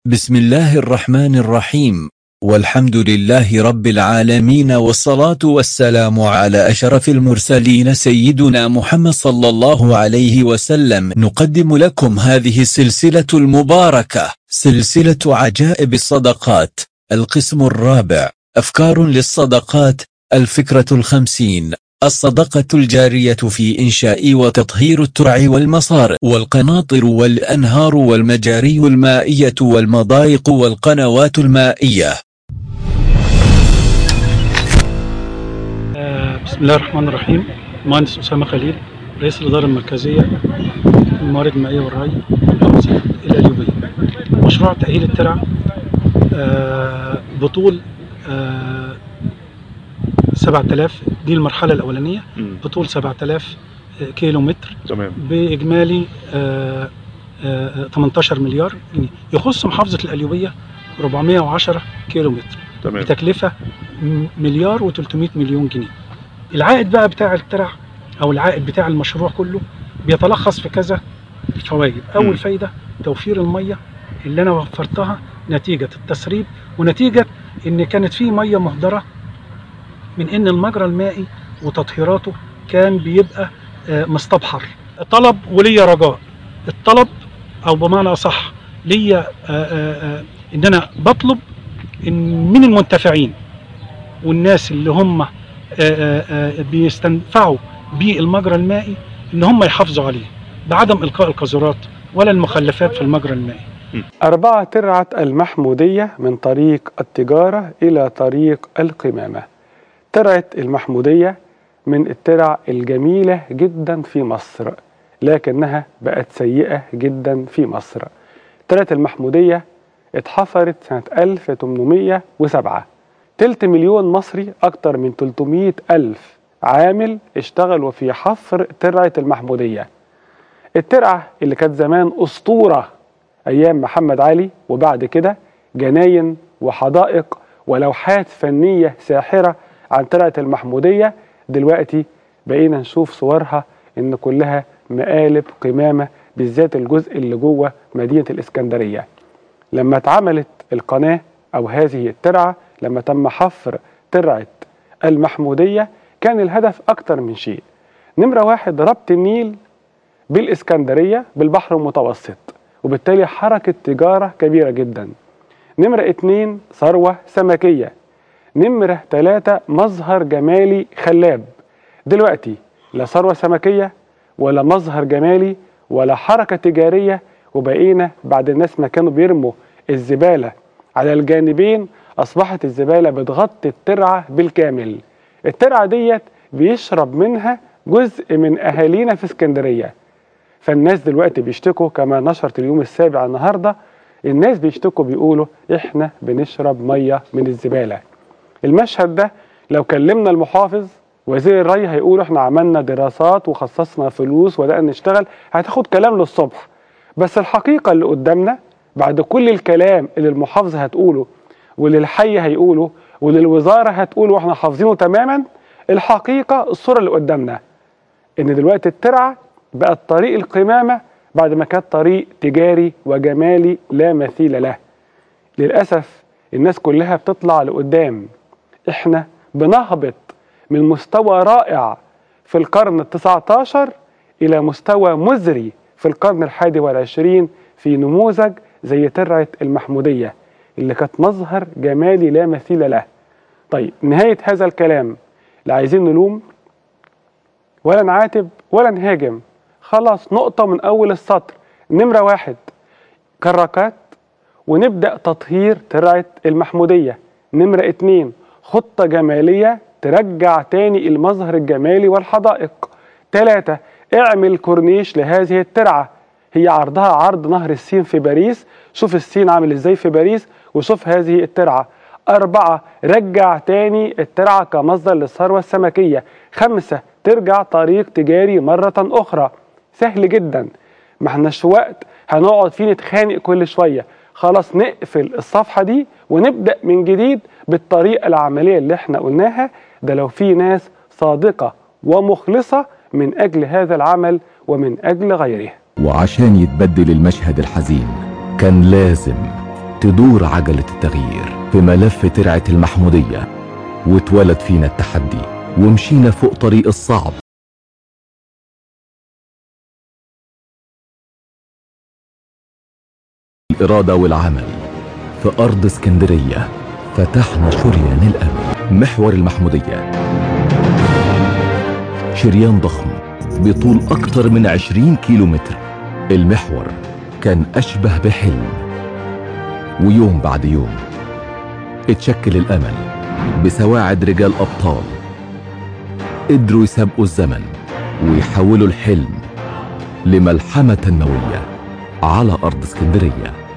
بسم الله الرحمن الرحيم والحمد لله رب العالمين والصلاة والسلام على أشرف المرسلين سيدنا محمد صلى الله عليه وسلم نقدم لكم هذه السلسلة المباركة سلسلة عجائب الصدقات القسم الرابع أفكار للصدقات الفكرة الخمسين الصدقة الجارية في إنشاء وتطهير الترع والمصارع والقناطر والأنهار والمجاري المائية والمضايق والقنوات المائية آه، بسم الله الرحمن الرحيم مهندس أسامة خليل رئيس الإدارة المركزية للموارد المائية والري محافظة القليوبية مشروع تأهيل الترع آه، بطول آه، 7000 دي المرحلة الأولانية مم. بطول 7000 كيلو متر تمام بإجمالي آه، آه، 18 مليار جنيه يخص محافظة القليوبية 410 كيلو متر تمام بتكلفة م- مليار و300 مليون جنيه العائد بقى بتاع الترع أو العائد بتاع المشروع كله بيتلخص في كذا فوائد مم. أول فايدة توفير المية اللي أنا وفرتها نتيجة التسريب ونتيجة إن كانت في مية مهدرة من إن المجرى المائي وتطهيراته كان بيبقى آه، مستبحر طلب وليا رجاء الطلب أو بمعنى أصح ليا آه، آه، آه، إن أنا بطلب إن من المنتفعين والناس اللي هم آه، آه، آه، بيستنفعوا بالمجرى المائي ان هم يحافظوا عليه بعدم القاء القاذورات ولا المخلفات في المجرى المائي أربعة ترعة المحمودية من طريق التجارة إلى طريق القمامة ترعة المحمودية من الترع الجميلة جدا في مصر لكنها بقت سيئة جدا في مصر ترعة المحمودية اتحفرت سنة 1807 تلت مليون مصري أكتر من 300 ألف عامل اشتغلوا في حفر ترعة المحمودية الترعة اللي كانت زمان أسطورة أيام محمد علي وبعد كده جناين وحدائق ولوحات فنية ساحرة عن ترعة المحمودية دلوقتي بقينا نشوف صورها إن كلها مقالب قمامة بالذات الجزء اللي جوه مدينة الإسكندرية لما اتعملت القناة أو هذه الترعة لما تم حفر ترعة المحمودية كان الهدف أكتر من شيء نمرة واحد ربط النيل بالإسكندرية بالبحر المتوسط وبالتالي حركة تجارة كبيرة جدا نمرة اتنين ثروة سمكية نمرة تلاتة مظهر جمالي خلاب دلوقتي لا ثروة سمكية ولا مظهر جمالي ولا حركة تجارية وبقينا بعد الناس ما كانوا بيرموا الزبالة على الجانبين أصبحت الزبالة بتغطي الترعة بالكامل الترعة ديت بيشرب منها جزء من أهالينا في اسكندرية فالناس دلوقتي بيشتكوا كما نشرت اليوم السابع النهارده الناس بيشتكوا بيقولوا احنا بنشرب ميه من الزباله المشهد ده لو كلمنا المحافظ وزير الري هيقول احنا عملنا دراسات وخصصنا فلوس وبدأنا نشتغل هتاخد كلام للصبح بس الحقيقة اللي قدامنا بعد كل الكلام اللي المحافظة هتقوله واللي الحي هيقوله واللي الوزارة هتقوله واحنا حافظينه تماما الحقيقة الصورة اللي قدامنا ان دلوقتي الترعة بقت طريق القمامة بعد ما كانت طريق تجاري وجمالي لا مثيل له للأسف الناس كلها بتطلع لقدام احنا بنهبط من مستوى رائع في القرن التسعة عشر إلى مستوى مزري في القرن الحادي والعشرين في نموذج زي ترعة المحمودية اللي كانت مظهر جمالي لا مثيل له طيب نهاية هذا الكلام لا عايزين نلوم ولا نعاتب ولا نهاجم خلاص نقطة من أول السطر نمرة واحد كراكات ونبدأ تطهير ترعة المحمودية نمرة اتنين خطة جمالية ترجع تاني المظهر الجمالي والحدائق تلاتة اعمل كورنيش لهذه الترعة هي عرضها عرض نهر السين في باريس شوف السين عامل ازاي في باريس وشوف هذه الترعة أربعة رجع تاني الترعة كمصدر للثروة السمكية خمسة ترجع طريق تجاري مرة أخرى سهل جدا ما احناش في وقت هنقعد فيه نتخانق كل شوية خلاص نقفل الصفحة دي ونبدأ من جديد بالطريقة العملية اللي احنا قلناها ده لو في ناس صادقة ومخلصة من أجل هذا العمل ومن أجل غيره وعشان يتبدل المشهد الحزين كان لازم تدور عجلة التغيير في ملف ترعة المحمودية واتولد فينا التحدي ومشينا فوق طريق الصعب الإرادة والعمل في أرض اسكندرية فتحنا شريان الأمل محور المحمودية شريان ضخم بطول أكتر من عشرين كيلو متر المحور كان أشبه بحلم ويوم بعد يوم اتشكل الأمل بسواعد رجال أبطال قدروا يسابقوا الزمن ويحولوا الحلم لملحمة تنموية على أرض اسكندرية